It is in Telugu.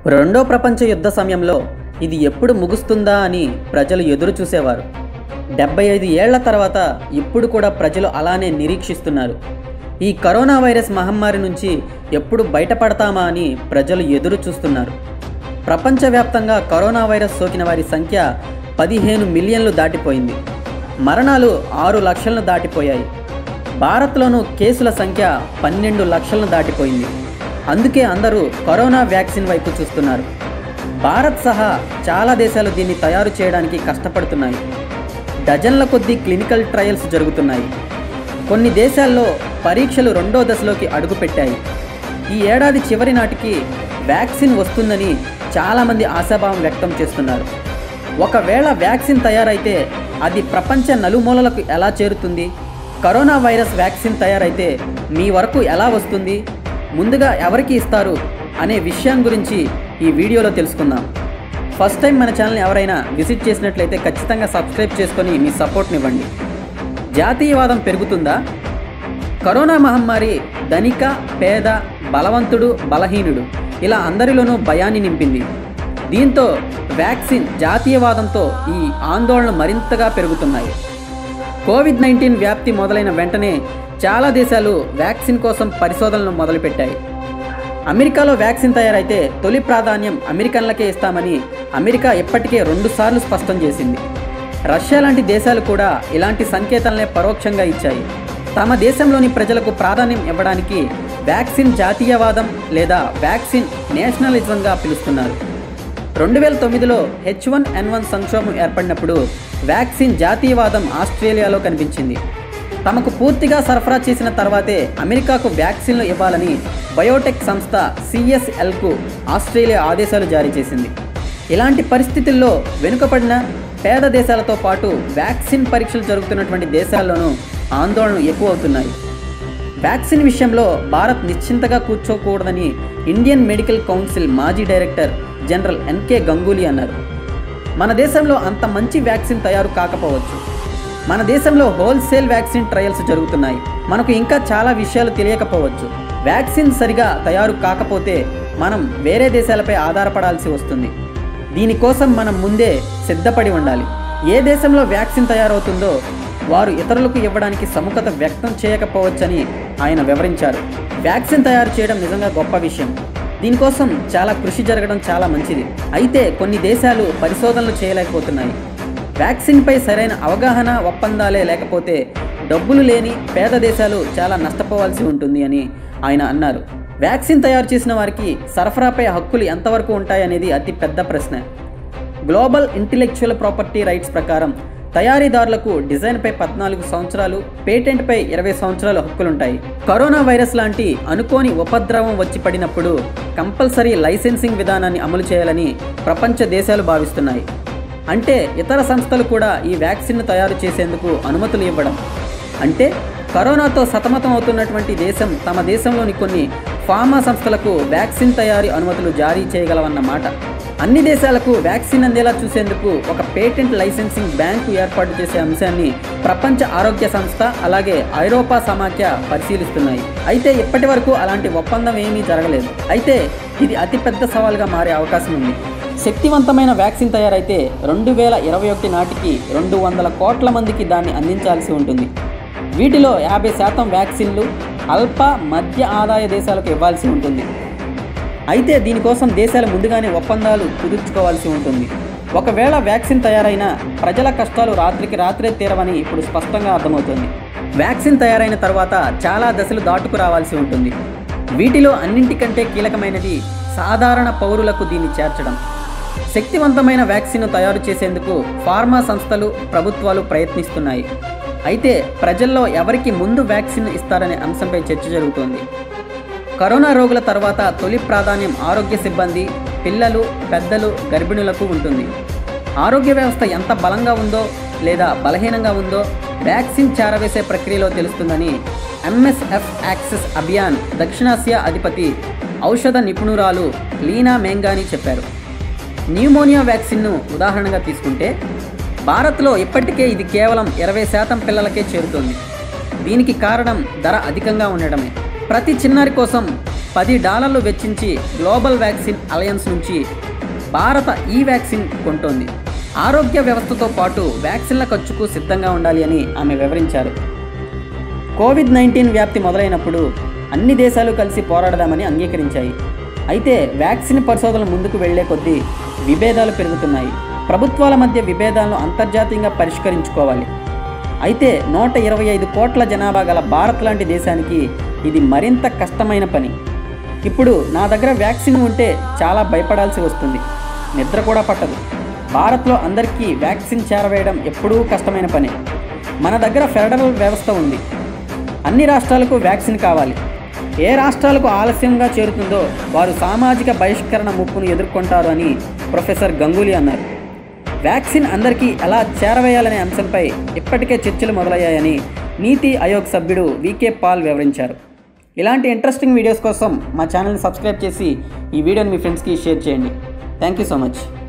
రెండో ప్రపంచ యుద్ధ సమయంలో ఇది ఎప్పుడు ముగుస్తుందా అని ప్రజలు ఎదురు చూసేవారు డెబ్బై ఐదు ఏళ్ల తర్వాత ఇప్పుడు కూడా ప్రజలు అలానే నిరీక్షిస్తున్నారు ఈ కరోనా వైరస్ మహమ్మారి నుంచి ఎప్పుడు బయటపడతామా అని ప్రజలు ఎదురు చూస్తున్నారు ప్రపంచవ్యాప్తంగా కరోనా వైరస్ సోకిన వారి సంఖ్య పదిహేను మిలియన్లు దాటిపోయింది మరణాలు ఆరు లక్షలను దాటిపోయాయి భారత్లోనూ కేసుల సంఖ్య పన్నెండు లక్షలను దాటిపోయింది అందుకే అందరూ కరోనా వ్యాక్సిన్ వైపు చూస్తున్నారు భారత్ సహా చాలా దేశాలు దీన్ని తయారు చేయడానికి కష్టపడుతున్నాయి డజన్ల కొద్దీ క్లినికల్ ట్రయల్స్ జరుగుతున్నాయి కొన్ని దేశాల్లో పరీక్షలు రెండో దశలోకి అడుగుపెట్టాయి ఈ ఏడాది చివరి నాటికి వ్యాక్సిన్ వస్తుందని చాలామంది ఆశాభావం వ్యక్తం చేస్తున్నారు ఒకవేళ వ్యాక్సిన్ తయారైతే అది ప్రపంచ నలుమూలలకు ఎలా చేరుతుంది కరోనా వైరస్ వ్యాక్సిన్ తయారైతే మీ వరకు ఎలా వస్తుంది ముందుగా ఎవరికి ఇస్తారు అనే విషయం గురించి ఈ వీడియోలో తెలుసుకుందాం ఫస్ట్ టైం మన ఛానల్ని ఎవరైనా విజిట్ చేసినట్లయితే ఖచ్చితంగా సబ్స్క్రైబ్ చేసుకొని మీ సపోర్ట్నివ్వండి జాతీయవాదం పెరుగుతుందా కరోనా మహమ్మారి ధనిక పేద బలవంతుడు బలహీనుడు ఇలా అందరిలోనూ భయాన్ని నింపింది దీంతో వ్యాక్సిన్ జాతీయవాదంతో ఈ ఆందోళన మరింతగా పెరుగుతున్నాయి కోవిడ్ నైన్టీన్ వ్యాప్తి మొదలైన వెంటనే చాలా దేశాలు వ్యాక్సిన్ కోసం పరిశోధనలు మొదలుపెట్టాయి అమెరికాలో వ్యాక్సిన్ తయారైతే తొలి ప్రాధాన్యం అమెరికన్లకే ఇస్తామని అమెరికా ఇప్పటికే రెండుసార్లు స్పష్టం చేసింది రష్యా లాంటి దేశాలు కూడా ఇలాంటి సంకేతాలనే పరోక్షంగా ఇచ్చాయి తమ దేశంలోని ప్రజలకు ప్రాధాన్యం ఇవ్వడానికి వ్యాక్సిన్ జాతీయవాదం లేదా వ్యాక్సిన్ నేషనలిజంగా పిలుస్తున్నారు రెండు వేల తొమ్మిదిలో హెచ్ వన్ ఎన్ వన్ సంక్షోభం ఏర్పడినప్పుడు వ్యాక్సిన్ జాతీయవాదం ఆస్ట్రేలియాలో కనిపించింది తమకు పూర్తిగా సరఫరా చేసిన తర్వాతే అమెరికాకు వ్యాక్సిన్లు ఇవ్వాలని బయోటెక్ సంస్థ సిఎస్ఎల్కు ఆస్ట్రేలియా ఆదేశాలు జారీ చేసింది ఇలాంటి పరిస్థితుల్లో వెనుకబడిన పేద దేశాలతో పాటు వ్యాక్సిన్ పరీక్షలు జరుగుతున్నటువంటి దేశాల్లోనూ ఆందోళనలు ఎక్కువ అవుతున్నాయి వ్యాక్సిన్ విషయంలో భారత్ నిశ్చింతగా కూర్చోకూడదని ఇండియన్ మెడికల్ కౌన్సిల్ మాజీ డైరెక్టర్ జనరల్ ఎన్కే గంగూలీ అన్నారు మన దేశంలో అంత మంచి వ్యాక్సిన్ తయారు కాకపోవచ్చు మన దేశంలో హోల్సేల్ వ్యాక్సిన్ ట్రయల్స్ జరుగుతున్నాయి మనకు ఇంకా చాలా విషయాలు తెలియకపోవచ్చు వ్యాక్సిన్ సరిగా తయారు కాకపోతే మనం వేరే దేశాలపై ఆధారపడాల్సి వస్తుంది దీనికోసం మనం ముందే సిద్ధపడి ఉండాలి ఏ దేశంలో వ్యాక్సిన్ తయారవుతుందో వారు ఇతరులకు ఇవ్వడానికి సముఖత వ్యక్తం చేయకపోవచ్చని ఆయన వివరించారు వ్యాక్సిన్ తయారు చేయడం నిజంగా గొప్ప విషయం దీనికోసం చాలా కృషి జరగడం చాలా మంచిది అయితే కొన్ని దేశాలు పరిశోధనలు చేయలేకపోతున్నాయి వ్యాక్సిన్పై సరైన అవగాహన ఒప్పందాలే లేకపోతే డబ్బులు లేని పేద దేశాలు చాలా నష్టపోవాల్సి ఉంటుంది అని ఆయన అన్నారు వ్యాక్సిన్ తయారు చేసిన వారికి సరఫరాపై హక్కులు ఎంతవరకు ఉంటాయనేది అతి పెద్ద ప్రశ్న గ్లోబల్ ఇంటెలెక్చువల్ ప్రాపర్టీ రైట్స్ ప్రకారం తయారీదారులకు డిజైన్పై పద్నాలుగు సంవత్సరాలు పేటెంట్పై ఇరవై సంవత్సరాలు హక్కులుంటాయి కరోనా వైరస్ లాంటి అనుకోని ఉపద్రవం వచ్చి పడినప్పుడు కంపల్సరీ లైసెన్సింగ్ విధానాన్ని అమలు చేయాలని ప్రపంచ దేశాలు భావిస్తున్నాయి అంటే ఇతర సంస్థలు కూడా ఈ వ్యాక్సిన్ను తయారు చేసేందుకు అనుమతులు ఇవ్వడం అంటే కరోనాతో సతమతం అవుతున్నటువంటి దేశం తమ దేశంలోని కొన్ని ఫార్మా సంస్థలకు వ్యాక్సిన్ తయారీ అనుమతులు జారీ చేయగలవన్నమాట అన్ని దేశాలకు వ్యాక్సిన్ అందేలా చూసేందుకు ఒక పేటెంట్ లైసెన్సింగ్ బ్యాంకు ఏర్పాటు చేసే అంశాన్ని ప్రపంచ ఆరోగ్య సంస్థ అలాగే ఐరోపా సమాఖ్య పరిశీలిస్తున్నాయి అయితే ఇప్పటి వరకు అలాంటి ఒప్పందం ఏమీ జరగలేదు అయితే ఇది అతిపెద్ద సవాల్గా మారే అవకాశం ఉంది శక్తివంతమైన వ్యాక్సిన్ తయారైతే రెండు వేల ఇరవై ఒకటి నాటికి రెండు వందల కోట్ల మందికి దాన్ని అందించాల్సి ఉంటుంది వీటిలో యాభై శాతం వ్యాక్సిన్లు అల్ప మధ్య ఆదాయ దేశాలకు ఇవ్వాల్సి ఉంటుంది అయితే దీనికోసం దేశాలు ముందుగానే ఒప్పందాలు కుదుర్చుకోవాల్సి ఉంటుంది ఒకవేళ వ్యాక్సిన్ తయారైనా ప్రజల కష్టాలు రాత్రికి రాత్రే తీరవని ఇప్పుడు స్పష్టంగా అర్థమవుతుంది వ్యాక్సిన్ తయారైన తర్వాత చాలా దశలు దాటుకు రావాల్సి ఉంటుంది వీటిలో అన్నింటికంటే కీలకమైనది సాధారణ పౌరులకు దీన్ని చేర్చడం శక్తివంతమైన వ్యాక్సిన్ను తయారు చేసేందుకు ఫార్మా సంస్థలు ప్రభుత్వాలు ప్రయత్నిస్తున్నాయి అయితే ప్రజల్లో ఎవరికి ముందు వ్యాక్సిన్ ఇస్తారనే అంశంపై చర్చ జరుగుతోంది కరోనా రోగుల తర్వాత తొలి ప్రాధాన్యం ఆరోగ్య సిబ్బంది పిల్లలు పెద్దలు గర్భిణులకు ఉంటుంది ఆరోగ్య వ్యవస్థ ఎంత బలంగా ఉందో లేదా బలహీనంగా ఉందో వ్యాక్సిన్ చేరవేసే ప్రక్రియలో తెలుస్తుందని ఎంఎస్ఎఫ్ యాక్సెస్ అభియాన్ దక్షిణాసియా అధిపతి ఔషధ నిపుణురాలు లీనా మేంగాని చెప్పారు న్యూమోనియా వ్యాక్సిన్ను ఉదాహరణగా తీసుకుంటే భారత్లో ఇప్పటికే ఇది కేవలం ఇరవై శాతం పిల్లలకే చేరుతోంది దీనికి కారణం ధర అధికంగా ఉండడమే ప్రతి చిన్నారి కోసం పది డాలర్లు వెచ్చించి గ్లోబల్ వ్యాక్సిన్ అలయన్స్ నుంచి భారత ఈ వ్యాక్సిన్ కొంటోంది ఆరోగ్య వ్యవస్థతో పాటు వ్యాక్సిన్ల ఖర్చుకు సిద్ధంగా ఉండాలి అని ఆమె వివరించారు కోవిడ్ నైన్టీన్ వ్యాప్తి మొదలైనప్పుడు అన్ని దేశాలు కలిసి పోరాడదామని అంగీకరించాయి అయితే వ్యాక్సిన్ పరిశోధనలు ముందుకు వెళ్లే కొద్దీ విభేదాలు పెరుగుతున్నాయి ప్రభుత్వాల మధ్య విభేదాలను అంతర్జాతీయంగా పరిష్కరించుకోవాలి అయితే నూట ఇరవై ఐదు కోట్ల జనాభా గల భారత్ లాంటి దేశానికి ఇది మరింత కష్టమైన పని ఇప్పుడు నా దగ్గర వ్యాక్సిన్ ఉంటే చాలా భయపడాల్సి వస్తుంది నిద్ర కూడా పట్టదు భారత్లో అందరికీ వ్యాక్సిన్ చేరవేయడం ఎప్పుడూ కష్టమైన పని మన దగ్గర ఫెడరల్ వ్యవస్థ ఉంది అన్ని రాష్ట్రాలకు వ్యాక్సిన్ కావాలి ఏ రాష్ట్రాలకు ఆలస్యంగా చేరుతుందో వారు సామాజిక బహిష్కరణ ముప్పును ఎదుర్కొంటారు అని ప్రొఫెసర్ గంగూలీ అన్నారు వ్యాక్సిన్ అందరికీ ఎలా చేరవేయాలనే అంశంపై ఇప్పటికే చర్చలు మొదలయ్యాయని నీతి ఆయోగ్ సభ్యుడు వికే పాల్ వివరించారు ఇలాంటి ఇంట్రెస్టింగ్ వీడియోస్ కోసం మా ఛానల్ని సబ్స్క్రైబ్ చేసి ఈ వీడియోని మీ ఫ్రెండ్స్కి షేర్ చేయండి థ్యాంక్ యూ సో మచ్